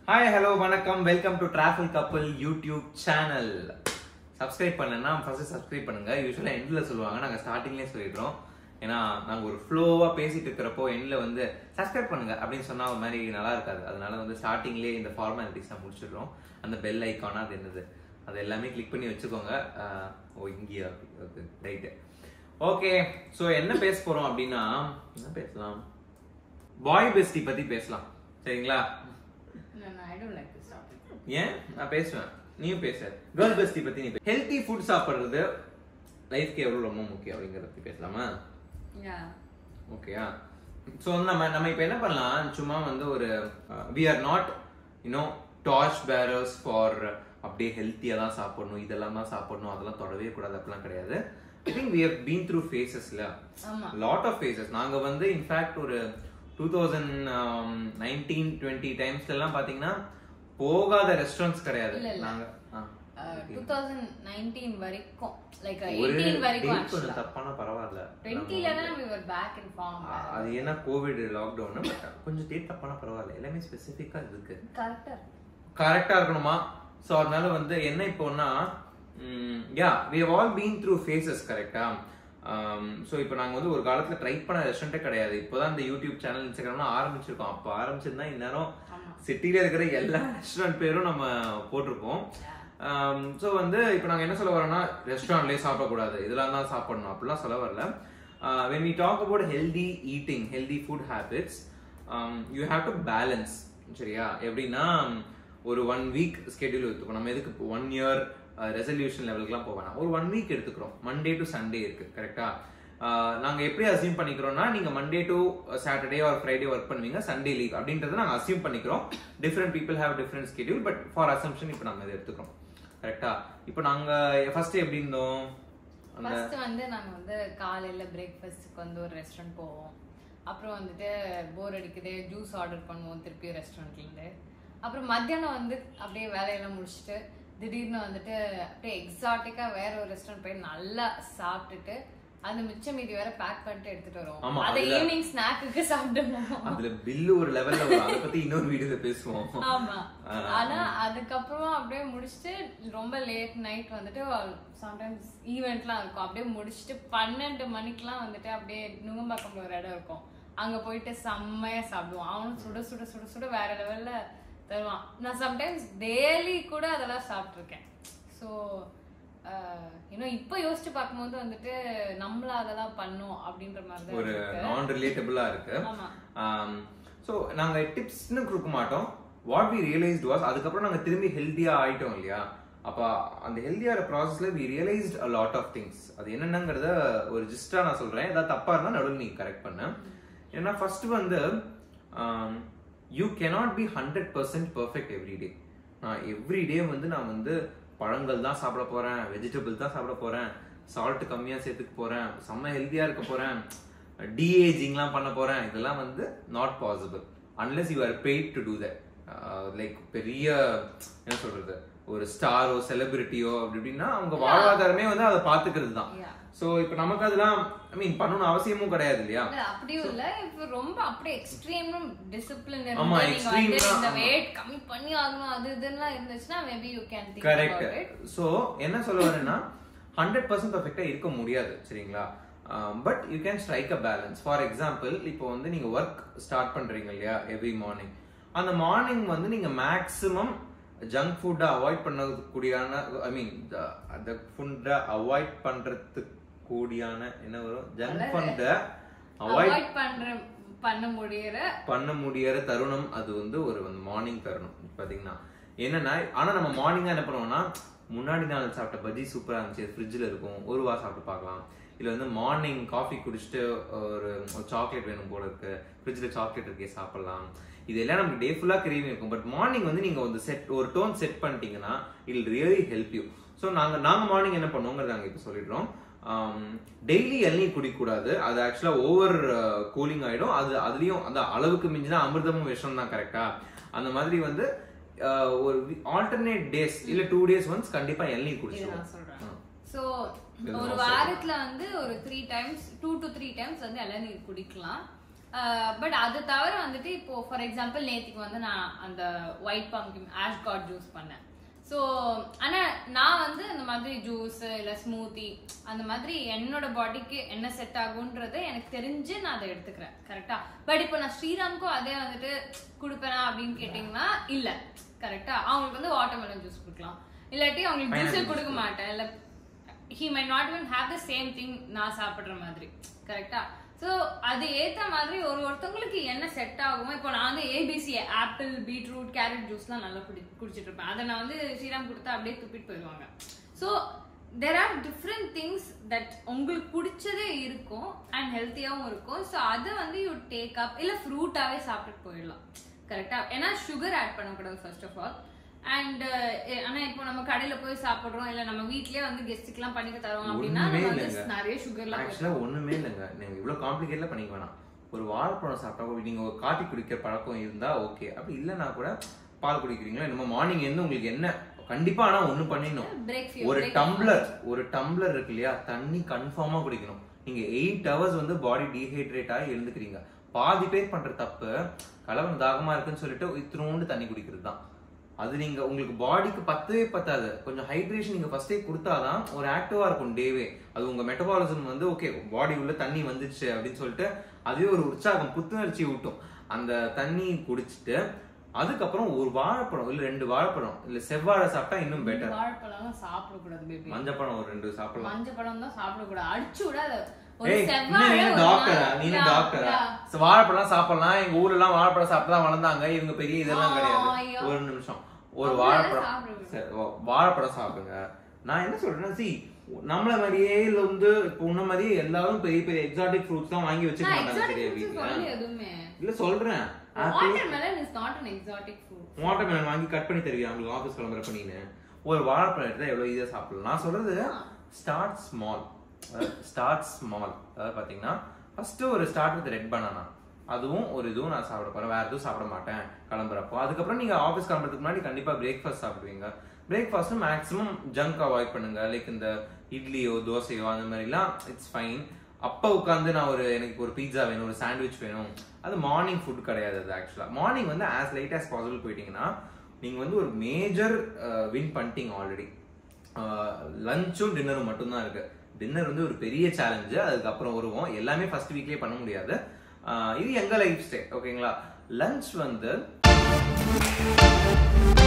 Hi hello வணக்கம் welcome to travel Kappal YouTube channel subscribe பண்ணனா first subscribe பண்ணுங்க யூஸ்வலா எண்ட்ல சொல்லுவாங்க நாங்க ஸ்டார்டிங்லேயே சொல்லிடுறோம் ஏன்னா நாங்க ஒரு ஃப்ளோவா பேசிட்டு இருக்கிறப்போ எண்ட்ல வந்து சப்ஸ்கிரைப் பண்ணுங்க அப்படின்னு சொன்னா ஒரு மாதிரி நல்லா இருக்காது அதனால வந்து ஸ்டார்டிங்லேயே இந்த ஃபார்மாலிட்டிஸ் முடிச்சிடுறோம் அந்த பெல் ஐக்கானா அது என்னது அது எல்லாமே கிளிக் பண்ணி வச்சுக்கோங்க ஆஹ், ஓ இங்கேயா ஓகே ரைட்டு ஓகே ஸோ என்ன பேச போறோம் அப்படின்னா என்ன பேசலாம் பாய் பெஸ்டி பத்தி பேசலாம் சரிங்களா No, no, I don't like this topic. ஏன் நான் பேசுவேன் நீயும் பேச கேர்ள் பெஸ்டி பத்தி நீ ஹெல்த்தி ஃபுட் சாப்பிடுறது லைஃப்க்கு எவ்வளவு ரொம்ப முக்கியம் அப்படிங்கறத பத்தி பேசலாமா Yeah. ஓகேயா ஸோ நம்ம நம்ம இப்போ என்ன பண்ணலாம் சும்மா வந்து ஒரு we are not you know torch bearers for அப்படியே ஹெல்த்தியாக தான் சாப்பிடணும் இதெல்லாம் தான் சாப்பிடணும் அதெல்லாம் தொடவே கூடாது அப்படிலாம் கிடையாது I think we have been through ஃபேஸஸ்ல ஆமா. லாட் ஆஃப் ஃபேஸஸ் நாங்க வந்து இன்ஃபேக்ட் ஒரு டூ தௌசண்ட் நைன்டீன் டுவெண்ட்டி டைம்ஸ்ல எல்லாம் பாத்தீங்கன்னா போகாத ரெஸ்டாரண்ட்ஸ் கிடையாது இல்ல, இல்ல. நாங்க ஆ. Uh, 2019 வரைக்கும் like uh, ஒரு 18 வரைக்கும் date actually. கொஞ்சம் தப்பான பரவாயில்ல 20 ல தான் we were back in form. ஆ, அது ஏன்னா கோவிட் லாக்டவுன் கொஞ்சம் டேட் தப்பான பரவாயில்ல எல்லாமே ஸ்பெசிஃபிக்கா இருக்கு Correct ஆ கரெக்டா இருக்கணுமா ஸோ அதனால வந்து என்ன இப்போன்னா ya we have all been through phases கரெக்டா ஸோ இப்போ நாங்கள் வந்து ஒரு காலத்தில் ட்ரை பண்ண ரெஸ்டாரண்ட்டே கிடையாது இப்போதான் இந்த யூடியூப் சேனல் இன்ஸ்டாகிராம்லாம் ஆரம்பிச்சிருக்கோம் அப்போ ஆரம்பிச்சிருந்தா இந்நேரம் ஆமா. சிட்டியில் இருக்கிற எல்லா ரெஸ்டாரண்ட் பேரும் நம்ம போட்டிருப்போம் ஸோ வந்து இப்போ நாங்கள் என்ன சொல்ல வரோம்னா ரெஸ்டாரண்ட்லேயே சாப்பிடக்கூடாது இதெல்லாம் தான் சாப்பிடணும் அப்படிலாம் சொல்ல வரல when we talk about healthy eating healthy food habits you have to balance சரியா எப்படின்னா ஒரு ஒன் வீக் ஸ்கெடியூல் எடுத்துக்கணும் நம்ம எதுக்கு ஒன் இயர் ரெசல்யூஷன் லெவலுக்குலாம் போக வேணாம் ஒரு ஒன் வீக் எடுத்துக்கிறோம் மண்டே டு சண்டே இருக்கு கரெக்டா நாங்க எப்படி அசியூம் பண்ணிக்கிறோம்னா நீங்க Monday to Saturday or Friday work பண்ணுவீங்க சண்டே லீவ் அப்படின்றத நாங்க அசியூம் பண்ணிக்கிறோம் different people have different schedule but for assumption இப்போ நாங்க இதை எடுத்துக்கிறோம் கரெக்டா இப்போ நாங்க ஃபர்ஸ்ட் எப்படி இருந்தோம் அந்த ஃபர்ஸ்ட் வந்து நாங்க வந்து காலையில பிரேக்ஃபாஸ்ட்க்கு வந்து ஒரு ரெஸ்டாரண்ட் போவோம் அப்புறம் வந்துட்டு போர் அடிக்குது ஜூஸ் ஆர்டர் பண்ணுவோம் திருப்பி ரெஸ்டாரண்ட்ல இருந்து அப்புறம் மத்தியானம் வந்து அப்படியே வேலையெல்லாம் முடிச்சுட்டு திடீர்னு வந்துட்டு அப்படியே எக்ஸாட்டிக்கா வேற ஒரு ரெஸ்டாரண்ட் போய் நல்லா சாப்பிட்டுட்டு அந்த மிச்சம் மீதி வேற பேக் பண்ணிட்டு எடுத்துட்டு ஆமா, வருவோம் அதை அதுல- ஈவினிங் ஸ்நாக்குக்கு சாப்பிடுவோம் அதுல பில்லு ஒரு லெவல்ல வரும் அதை பத்தி இன்னொரு வீடியோல பேசுவோம் ஆமா ஆ. ஆனா அதுக்கப்புறம் அப்படியே முடிச்சுட்டு ரொம்ப லேட் நைட் வந்துட்டு சம்டைம்ஸ் ஈவெண்ட்லாம் இருக்கும் அப்படியே முடிச்சுட்டு பன்னெண்டு மணிக்கெல்லாம் வந்துட்டு அப்படியே நுங்கம்பாக்கம்ல ஒரு இடம் இருக்கும் அங்க போயிட்டு செம்மையா சாப்பிடுவோம் அவனும் சுட சுட சுட சுட வேற லெவல்ல தருவான் நான் சம்டைம்ஸ் டெய்லி கூட அதெல்லாம் சாப்பிட்டுருக்கேன் ஸோ இன்னும் இப்போ யோசிச்சு பார்க்கும்போது வந்துட்டு நம்மள அதெல்லாம் பண்ணோம் அப்படின்ற மாதிரி தான் ஒரு இருக்கு. நான் ரிலேட்டபிளா இருக்கு ஆமா ஸோ நாங்க டிப்ஸ்னு கொடுக்க மாட்டோம் வாட் வி ரியலைஸ்ட் வாஸ் அதுக்கப்புறம் நாங்க திரும்பி ஹெல்த்தியா ஆயிட்டோம் இல்லையா அப்ப அந்த ஹெல்த்தியான ப்ராசஸ்ல we realised a lot of things அது என்னென்னங்கிறத ஒரு ஜிஸ்டா நான் சொல்றேன் ஏதாவது தப்பா இருந்தா நடுவில் நீ கரெக்ட் பண்ண ஏன்னா ஃபர்ஸ்ட் வந்து you cannot be hundred percent perfect every day நான் எவ்ரிடே வந்து நான் வந்து பழங்கள் தான் சாப்பிட போறேன் வெஜிடபிள் தான் சாப்பிட போறேன் சால்ட் கம்மியா சேர்த்துக்க போறேன் செம்ம ஹெல்த்தியா இருக்க போறேன் டிஏஜிங்லாம் பண்ண போறேன் இதெல்லாம் வந்து not possible unless you are paid to do that like பெரிய என்ன சொல்றது ஒரு ஸ்டாரோ செலிபிரிட்டியோ அப்படி இப்படின்னா அவங்க வாழ்வாதாரமே வந்து அதை பாத்துக்கிறது தான் Yeah. சோ இப்போ நமக்கு அதெல்லாம் ஐ மீன் பண்ணணும்னு அவசியமும் கிடையாது இல்லையா இல்ல அப்படியும் இல்ல இப்ப ரொம்ப அப்படியே எக்ஸ்ட்ரீம் டிசிப்ளின் ஆமா, இருந்து நீங்க வந்து extreme-னா, இந்த ஆமா. வெயிட் கம்மி பண்ணி ஆகணும் அது இதெல்லாம் இருந்துச்சுன்னா maybe you can think correct about it so என்ன சொல்ல வரேன்னா ஹண்ட்ரட் பர்சன்ட் பர்ஃபெக்டாக இருக்க முடியாது சரிங்களா but you can strike a balance for example இப்போ வந்து நீங்க ஒர்க் ஸ்டார்ட் பண்றீங்க இல்லையா எவ்ரி மார்னிங் அந்த மார்னிங் வந்து நீங்க மேக்ஸிமம் ஜங்க் ஃபுட்டை அவாய்ட் பண்ணக்கூடியான ஐ மீன் அந்த ஃபுட்டை அவாய்ட் பண்றதுக்கு கூடியான என்ன வரும் ஜங்க் ஃபுட்டை அவாய்ட் அவாய்ட் பண்ற பண்ண முடியற பண்ண முடியற தருணம் அது வந்து ஒரு மார்னிங் தருணம் பாத்தீங்கன்னா என்னன்னா ஆனா நம்ம மார்னிங்கா என்ன பண்ணுவோம்னா முன்னாடி நாள் சாப்பிட்ட பஜ்ஜி சூப்பரா இருந்துச்சு ஃப்ரிட்ஜில் இருக்கும் ஒரு வா சாப்பிட்டு பார்க்கலாம் இல்ல வந்து மார்னிங் காஃபி குடிச்சிட்டு ஒரு சாக்லேட் வேணும் போல இருக்கு ஃப்ரிட்ஜில் சாக்லேட் இருக்கே சாப்பிடலாம் இதெல்லாம் நமக்கு டே ஃபுல்லா கிரேவிங் இருக்கும் பட் மார்னிங் வந்து நீங்க ஒரு செட் ஒரு டோன் செட் பண்ணிட்டீங்கன்னா will really help you so நாங்க நாங்க மார்னிங் என்ன பண்ணுவோங்கிறத நாங்க இப்போ சொல்லிடுறோம் டெய்லி இளநீர் குடிக்கக்கூடாது அது ஆக்சுவலா ஓவர் கூலிங் ஆயிடும் அது அதுலயும் அந்த அளவுக்கு மிஞ்சினா அமிர்தமும் விஷம் தான் கரெக்டா அந்த மாதிரி வந்து ஆஹ், ஒரு ஆல்டர்னேட் டேஸ் இல்ல டூ டேஸ் ஒன்ஸ் கண்டிப்பா இளநீர் இது குடிச்சிடும் நான் சொல்றேன் சோ இது ஒரு நான் வாரத்துல வந்து ஒரு three times two to three times வந்து இளநீர் குடிக்கலாம் பட் அது தவிர வந்துட்டு இப்போ ஃபார் எக்ஸாம்பிள் நேத்திக்கு வந்து நான் அந்த white pumpkin ash gourd juice பண்ணேன் ஸோ ஆனா நான் வந்து இந்த மாதிரி ஜூஸ் இல்ல ஸ்மூத்தி அந்த மாதிரி என்னோட பாடிக்கு என்ன செட் ஆகுன்றது எனக்கு தெரிஞ்சு நான் அதை எடுத்துக்கிறேன் கரெக்டா பட் இப்போ நான் ஸ்ரீராமுக்கும் அதே வந்துட்டு கொடுப்பேனா அப்படின்னு கேட்டிங்கன்னா இல்ல கரெக்டா அவங்களுக்கு வந்து வாட்டர்மெலன் ஜூஸ் கொடுக்கலாம் இல்லாட்டி அவங்களுக்கு Pineapple ஜூஸே கொடுக்க மாட்டேன் இல்ல he may not even have the same thing நான் சாப்பிடுற மாதிரி கரெக்டா ஸோ அது ஏத்த மாதிரி ஒரு ஒருத்தவங்களுக்கு என்ன செட் ஆகுமோ இப்போ நான் வந்து ஏபிசி ஆப்பிள் பீட்ரூட் கேரட் ஜூஸ்லாம் நல்லா குடி குடிச்சிட்டு இருப்பேன் அதை நான் வந்து ஸ்ரீராம் கொடுத்தா அப்படியே துப்பிட்டு போயிடுவாங்க so there are different things that உங்களுக்கு பிடிச்சதே இருக்கும் அண்ட் ஹெல்த்தியாகவும் இருக்கும் ஸோ அதை வந்து யூ டேக் அப் இல்லை ஃப்ரூட்டாகவே சாப்பிட்டுட்டு போயிடலாம் கரெக்டா ஏன்னா சுகர் ஆட் பண்ணக்கூடாது ஃபர்ஸ்ட் ஆஃப் ஆல் அண்ட் ஆனா இப்போ நம்ம கடையில போய் சாப்பிடுறோம் இல்ல நம்ம வீட்லயே வந்து கெஸ்ட்டுக்கு எல்லாம் பண்ணி தரோம் அப்படின்னா ஒண்ணுமே நம்ம வந்து இல்லைங்க. நிறைய சுகர்லாம் ஆக்சுவலா ஒண்ணுமே இல்லைங்க நீங்க இவ்வளவு காம்ப்ளிகேட்ல பண்ணிக்க வேணாம் ஒரு வாழைப்பழம் சாப்பிட்டா கூட நீங்க ஒரு காட்டி குடிக்கிற பழக்கம் இருந்தா ஓகே அப்படி இல்லைன்னா கூட பால் குடிக்கிறீங்களா நம்ம மார்னிங் இருந்து உங்களுக்கு என்ன கண்டிப்பா ஆனா ஒண்ணு பண்ணிடணும் பிரேக் ஒரு டம்ளர் ஒரு டம்ளர் இருக்கு இல்லையா தண்ணி கன்ஃபார்மா குடிக்கணும் நீங்க எயிட் ஹவர்ஸ் வந்து பாடி டீஹைட்ரேட் ஆகி எழுந்துக்கிறீங்க பாதி பேர் பண்ற தப்பு கலவன் தாகமா இருக்குன்னு சொல்லிட்டு இத்தினோண்டு தண்ணி குடிக்கிறது தான் அது நீங்க உங்களுக்கு பாடிக்கு பத்தவே பத்தாது கொஞ்சம் ஹைட்ரேஷன் நீங்க ஃபர்ஸ்டே கொடுத்தாதான் ஒரு ஆக்டிவா இருக்கும் டேவே அது உங்க மெட்டபாலிசம் வந்து ஓகே பாடி உள்ள தண்ணி வந்துச்சு அப்படின்னு சொல்லிட்டு அதுவே ஒரு உற்சாகம் புத்துணர்ச்சி ஊட்டும் அந்த தண்ணி குடிச்சிட்டு அதுக்கப்புறம் ஒரு வாழைப்பழம் இல்ல ரெண்டு வாழைப்பழம் இல்ல செவ்வாழை சாப்பிட்டா இன்னும் பெட்டர் வாழைப்பழம் சாப்பிடக்கூடாது பேபி மஞ்சப்பழம் ஒரு ரெண்டு சாப்பிடலாம் மஞ்சள் பழம் தான் சாப்பிடக்கூடாது அடிச்சு விடாத ஒரு ஏய் செவ்வாழை நீ ஒரு டாக்டரா நாள் நீ யா, டாக்டரா யா. வாழைப்பழம் சாப்பிடலாம் எங்க ஊர்ல எல்லாம் வாழைப்பழம் சாப்பிட்டு தான் வளர்ந்தாங்க இவங்க பெரிய இதெல்லாம் ஆ, கிடையாது ஐயோ. ஒரு நிமிஷம் ஒரு அவ்வளவு வாழைப்பழம் சாப்பிடுங்க. சரி, வா- வாழைப்பழம் சாப்பிடுங்க நான் என்ன சொல்றேன்னா சி நம்மள மாதிரியே இல்ல வந்து இப்போ உன்ன மாதிரியே எல்லாரும் பெரிய பெரிய எக்ஸாட்டிக் ஃப்ரூட்ஸ் தான் வாங்கி வச்சுக்க நான் மாட்டாங்க exotic சரியா fruits வீட்டுல சொல்லல எதுவுமே இல்ல சொல்றேன் apple watermelon is not an exotic fruit watermelon வாங்கி கட் பண்ணி தருவியா உங்களுக்கு ஆஃபீஸ் கிளம்புற பண்ணின்னு ஒரு வாழைப்பழம் எடுத்தா எவ்வளவு ஈஸியா சாப்பிடலாம் நான் சொல்றது ஸ்டார்ட் ஸ்மால் ஸ்டார்ட் ஸ்மால் அதாவது பாத்தீங்கன்னா ஃபர்ஸ்ட் ஒரு ஸ்டார்ட் வித் ரெட் பனானா அதுவும் ஒரு இதுவும் நான் சாப்பிட போறேன் வேற எதுவும் சாப்பிட மாட்டேன் கிளம்புறப்போ அதுக்கப்புறம் நீங்க ஆஃபீஸ் கிளம்புறதுக்கு முன்னாடி கண்டிப்பா பிரேக்ஃபாஸ்ட் சாப்பிடுவீங்க பிரேக்ஃபாஸ்ட்டும் மேக்ஸிமம் ஜங்க் அவாய்ட் பண்ணுங்க லைக் இந்த இட்லியோ தோசையோ அந்த மாதிரிலாம் இட்ஸ் ஃபைன் அப்ப உட்காந்து நான் ஒரு எனக்கு ஒரு பீட்சா வேணும் ஒரு சாண்ட்விச் வேணும் அது மார்னிங் ஃபுட் கிடையாது அது ஆக்சுவலா மார்னிங் வந்து ஆஸ் லைட் as பாசிபிள் போயிட்டீங்கன்னா நீங்க வந்து ஒரு மேஜர் வின் பண்ணிட்டீங்க ஆல்ரெடி லஞ்சும் டின்னரும் மட்டும்தான் இருக்கு டின்னர் வந்து ஒரு பெரிய சேலஞ்சு அதுக்கப்புறம் வருவோம் எல்லாமே ஃபர்ஸ்ட் வீக்லயே பண்ண முடியாது ஆஹ் இது எங்க லைஃப் ஸ்டைல் ஓகேங்களா லஞ்ச் வந்து